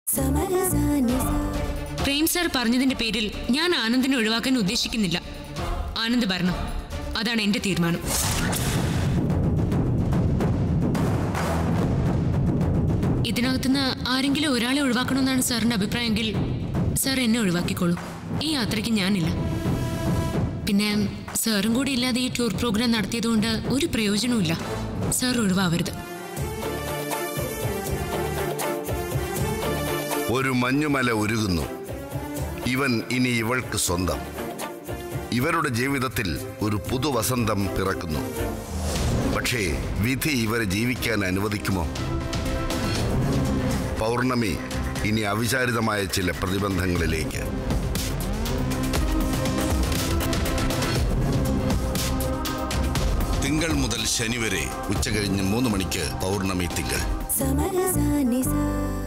Prem sir പറഞ്ഞതിന്റെ പേരിൽ ഞാൻ ആനന്ദിനെ ഒഴിവാക്കാൻ ഉദ്ദേശിക്കുന്നില്ല ആനന്ദ് ഭരണം അതാണ് എന്റെ തീരുമാനം ഇതിനകത്തുനിന്ന് ആരെങ്കിലും ഒരാളെ ഒഴിവാക്കണമെന്നാണ് സാറിന്റെ അഭിപ്രായമെങ്കിൽ സാർ എന്നെ ഒഴിവാക്കിക്കോളൂ ഈ യാത്രയ്ക്ക് ഞാനില്ല പിന്നെ സാറും കൂടി ഇല്ലാതെ ഈ ടൂർ പ്രോഗ്രാം നടത്തിയതുകൊണ്ട് ഒരു പ്രയോജനവുമില്ല സാർ ഒഴിവാവരുത് ഒരു മഞ്ഞുമല ഉരുകുന്നു ഇവൻ ഇനി ഇവൾക്ക് സ്വന്തം ഇവരുടെ ജീവിതത്തിൽ ഒരു പുതുവസന്തം പിറക്കുന്നു പക്ഷേ വിധി ഇവരെ ജീവിക്കാൻ അനുവദിക്കുമോ പൗർണമി ഇനി അവിചാരിതമായ ചില പ്രതിബന്ധങ്ങളിലേക്ക് തിങ്കൾ മുതൽ ശനി വരെ ഉച്ചകഴിഞ്ഞ് മൂന്ന് മണിക്ക് പൗർണമി തിങ്കൾ സമരസാനിസ